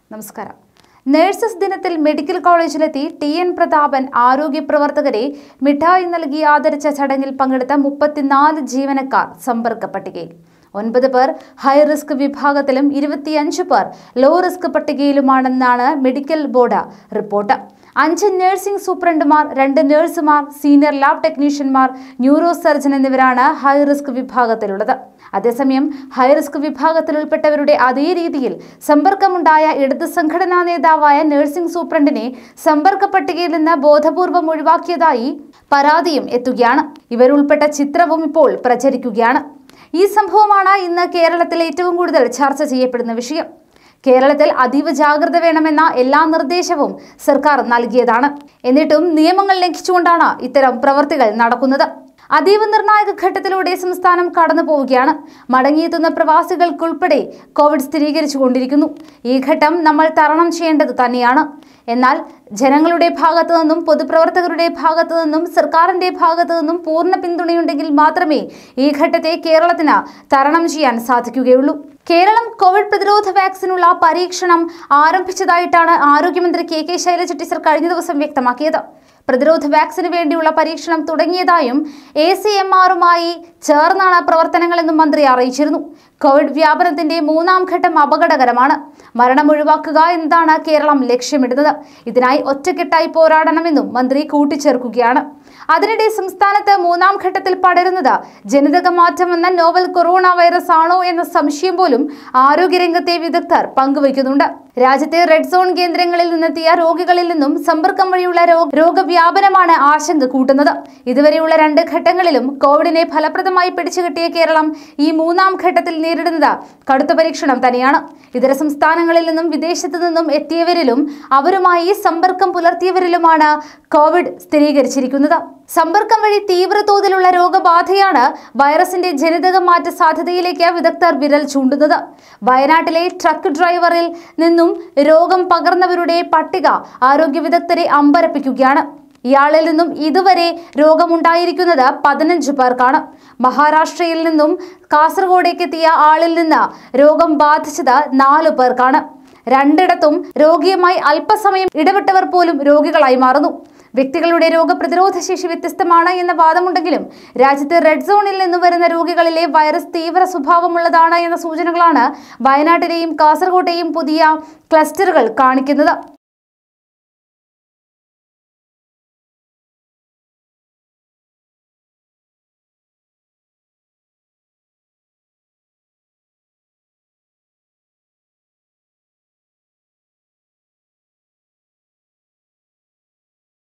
നമസ്കാരം നേഴ്സസ് ദിനത്തിൽ മെഡിക്കൽ കോളേജിലെത്തി ടി എൻ പ്രതാപൻ ആരോഗ്യ പ്രവർത്തകരെ മിഠായി നൽകി ആദരിച്ച ചടങ്ങിൽ പങ്കെടുത്ത മുപ്പത്തിനാല് ജീവനക്കാർ സമ്പർക്ക പട്ടികയിൽ ഒൻപത് പേർ ഹൈ റിസ്ക് വിഭാഗത്തിലും ഇരുപത്തിയഞ്ച് പേർ ലോ റിസ്ക് പട്ടികയിലുമാണെന്നാണ് മെഡിക്കൽ ബോർഡ് റിപ്പോർട്ട് അഞ്ച് നഴ്സിംഗ് സൂപ്രണ്ടുമാർ രണ്ട് നഴ്സുമാർ സീനിയർ ലാബ് ടെക്നീഷ്യന്മാർ ന്യൂറോ സർജൻ എന്നിവരാണ് ഹൈ റിസ്ക് വിഭാഗത്തിലുള്ളത് അതേസമയം ഹൈ റിസ്ക് വിഭാഗത്തിൽ ഉൾപ്പെട്ടവരുടെ അതേ രീതിയിൽ സമ്പർക്കമുണ്ടായ ഇടത് സംഘടനാ നേതാവായ നഴ്സിംഗ് സൂപ്രണ്ടിനെ സമ്പർക്ക പട്ടികയിൽ നിന്ന് ബോധപൂർവം ഒഴിവാക്കിയതായി പരാതിയും എത്തുകയാണ് ഇവരുൾപ്പെട്ട ചിത്രവും ഇപ്പോൾ പ്രചരിക്കുകയാണ് ഈ സംഭവമാണ് ഇന്ന് കേരളത്തിൽ ഏറ്റവും കൂടുതൽ ചർച്ച ചെയ്യപ്പെടുന്ന വിഷയം കേരളത്തിൽ അതീവ ജാഗ്രത വേണമെന്ന എല്ലാ നിർദ്ദേശവും സർക്കാർ നൽകിയതാണ് എന്നിട്ടും നിയമങ്ങൾ ലംഘിച്ചുകൊണ്ടാണ് ഇത്തരം പ്രവർത്തികൾ നടക്കുന്നത് അതീവ നിർണായക ഘട്ടത്തിലൂടെ സംസ്ഥാനം കടന്നു പോവുകയാണ് മടങ്ങിയെത്തുന്ന പ്രവാസികൾക്കുൾപ്പെടെ കോവിഡ് സ്ഥിരീകരിച്ചുകൊണ്ടിരിക്കുന്നു ഈ ഘട്ടം നമ്മൾ തരണം ചെയ്യേണ്ടത് തന്നെയാണ് എന്നാൽ ജനങ്ങളുടെ ഭാഗത്തു നിന്നും പൊതുപ്രവർത്തകരുടെ ഭാഗത്തു നിന്നും സർക്കാരിന്റെ ഭാഗത്തു നിന്നും പൂർണ്ണ പിന്തുണയുണ്ടെങ്കിൽ മാത്രമേ ഈ ഘട്ടത്തെ കേരളത്തിന് തരണം ചെയ്യാൻ സാധിക്കുകയുള്ളൂ കേരളം കോവിഡ് പ്രതിരോധ വാക്സിനുള്ള പരീക്ഷണം ആരംഭിച്ചതായിട്ടാണ് ആരോഗ്യമന്ത്രി കെ കെ ശൈലജ ടീച്ചർ കഴിഞ്ഞ ദിവസം വ്യക്തമാക്കിയത് പ്രതിരോധ വാക്സിന് വേണ്ടിയുള്ള പരീക്ഷണം തുടങ്ങിയതായും എ സി എം ആറുമായി ചേർന്നാണ് പ്രവർത്തനങ്ങളെന്നും മന്ത്രി അറിയിച്ചിരുന്നു കോവിഡ് വ്യാപനത്തിന്റെ മൂന്നാം ഘട്ടം അപകടകരമാണ് മരണം ഒഴിവാക്കുക എന്നതാണ് കേരളം ലക്ഷ്യമിടുന്നത് ഇതിനായി ഒറ്റക്കെട്ടായി പോരാടണമെന്നും മന്ത്രി കൂട്ടിച്ചേർക്കുകയാണ് അതിനിടെ സംസ്ഥാനത്ത് മൂന്നാം ഘട്ടത്തിൽ പടരുന്നത് ജനിതക മാറ്റം എന്ന നോവൽ കൊറോണ വൈറസ് ആണോ എന്ന സംശയം പോലും ആരോഗ്യരംഗത്തെ വിദഗ്ധർ പങ്കുവയ്ക്കുന്നുണ്ട് രാജ്യത്തെ റെഡ് സോൺ കേന്ദ്രങ്ങളിൽ നിന്നെത്തിയ രോഗികളിൽ നിന്നും സമ്പർക്കം വഴിയുള്ള രോഗ രോഗവ്യാപനമാണ് ആശങ്ക കൂട്ടുന്നത് ഇതുവരെയുള്ള രണ്ട് ഘട്ടങ്ങളിലും കോവിഡിനെ ഫലപ്രദമായി പിടിച്ചുകെട്ടിയ കേരളം ഈ മൂന്നാം ഘട്ടത്തിൽ നേരിടുന്നത് കടുത്ത പരീക്ഷണം തന്നെയാണ് ഇതര സംസ്ഥാനങ്ങളിൽ നിന്നും വിദേശത്തു നിന്നും എത്തിയവരിലും അവരുമായി സമ്പർക്കം പുലർത്തിയവരിലുമാണ് കോവിഡ് സ്ഥിരീകരിച്ചിരിക്കുന്നത് സമ്പർക്കം വഴി തീവ്രതോതിലുള്ള രോഗബാധയാണ് വൈറസിന്റെ ജനിതക മാറ്റ സാധ്യതയിലേക്ക് വിദഗ്ധർ വിരൽ ചൂണ്ടുന്നത് വയനാട്ടിലെ ട്രക്ക് ഡ്രൈവറിൽ നിന്നും രോഗം പകർന്നവരുടെ പട്ടിക ആരോഗ്യ വിദഗ്ധരെ അമ്പരപ്പിക്കുകയാണ് ഇയാളിൽ നിന്നും ഇതുവരെ രോഗമുണ്ടായിരിക്കുന്നത് പതിനഞ്ച് പേർക്കാണ് മഹാരാഷ്ട്രയിൽ നിന്നും കാസർഗോഡേക്ക് എത്തിയ ആളിൽ നിന്ന് രോഗം ബാധിച്ചത് നാലു പേർക്കാണ് രണ്ടിടത്തും രോഗിയുമായി അല്പസമയം ഇടപെട്ടവർ പോലും രോഗികളായി മാറുന്നു വ്യക്തികളുടെ രോഗപ്രതിരോധ ശേഷി വ്യത്യസ്തമാണ് എന്ന വാദമുണ്ടെങ്കിലും രാജ്യത്ത് റെഡ് സോണിൽ നിന്ന് വരുന്ന രോഗികളിലെ വൈറസ് തീവ്ര സ്വഭാവമുള്ളതാണ് എന്ന സൂചനകളാണ് വയനാട്ടിലെയും കാസർകോട്ടെയും പുതിയ ക്ലസ്റ്ററുകൾ കാണിക്കുന്നത്